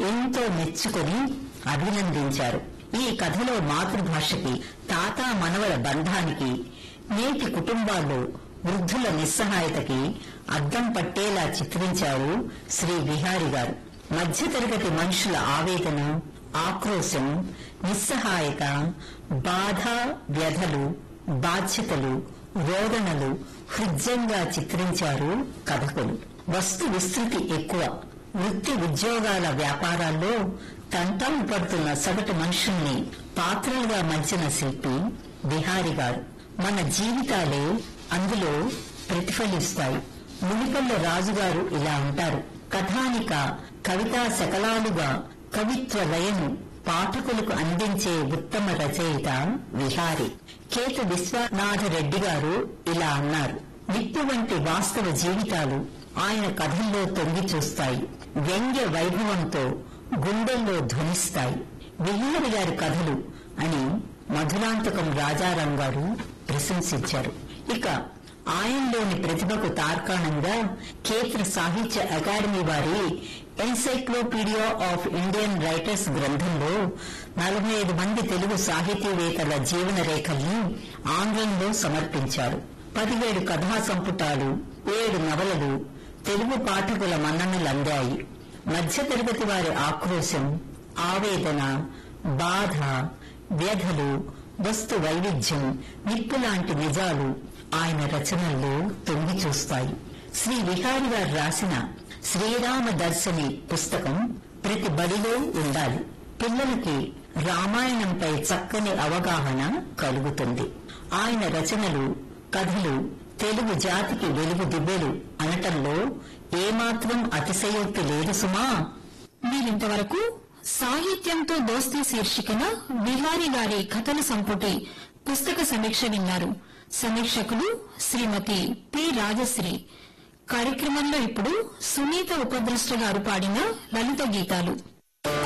ఎంతో మెచ్చుకొని అభినందించారు ఈ కథలో మాతృభాషకి తాత మనవల బంధానికి నేటి కుటుంబాల్లో వృద్ధుల నిస్సహాయతకి అద్దం పట్టేలా చిత్రించారు శ్రీ విహారి గారు మధ్యతరగతి మనుషుల ఆవేదన ఆక్రోశం నిస్సహాయత బాధ వ్యధలు బాధ్యతలు రోదనలు హృద్యంగా చిత్రించారు కథకులు వస్తు విస్తృతి ఎక్కువ వృత్తి ఉద్యోగాల వ్యాపారాల్లో తంటాలు పడుతున్న సగటు మనుషుల్ని పాత్రలుగా మలిచిన శిల్పి బిహారి గారు మన జీవితాలే అందులో ప్రతిఫలిస్తాయి మునిపల్ల రాజుగారు ఇలా అంటారు కథానిక కవితా శకలాలుగా కవిత్వ లయను పాఠకులకు అందించే ఉత్తమ రచయిత విహారి కేతు విశ్వనాథ రెడ్డి గారు ఇలా అన్నారు నిప్పు వంటి వాస్తవ జీవితాలు ఆయన కథల్లో తొంగి చూస్తాయి వ్యంగ్య వైభవంతో గుండెల్లో ధ్వనిస్తాయి విహారి గారి కథలు అని మధురాంతకం రాజారాం గారు ప్రశంసించారు ఇక ఆయనలోని ప్రతిభకు తార్కాణంగా కేంద్ర సాహిత్య అకాడమీ వారి ఎన్సైక్లోపీడియా ఆఫ్ ఇండియన్ రైటర్స్ గ్రంథంలో నలభై ఐదు మంది తెలుగు సాహితీవేత్తల జీవన రేఖల్ని ఆంగ్లంలో సమర్పించారు పదిహేడు కథా సంపుటాలు ఏడు నవలలు తెలుగు పాఠకుల మన్ననలు అందాయి మధ్యతరగతి వారి ఆక్రోశం ఆవేదన బాధ వ్యధలు వస్తు వైవిధ్యం నిప్పు లాంటి నిజాలు ఆయన రచనల్లో తొంగి చూస్తాయి శ్రీ విహారి గారు రాసిన శ్రీరామ దర్శని పుస్తకం ప్రతి బడిలో ఉండాలి పిల్లలకి రామాయణంపై చక్కని అవగాహన కలుగుతుంది ఆయన రచనలు కథలు తెలుగు జాతికి వెలుగు దిబ్బెలు అనటంలో ఏమాత్రం అతిశయోక్తి లేదు సుమా మీరింతవరకు సాహిత్యంతో దోస్తీ శీర్షికన విహారీ గారి కథల సంపుటి పుస్తక సమీక్ష విన్నారు సమీక్షకులు శ్రీమతి పి రాజశ్రీ కార్యక్రమంలో ఇప్పుడు సునీత ఉపద్రష్ట గారు పాడిన లలిత గీతాలు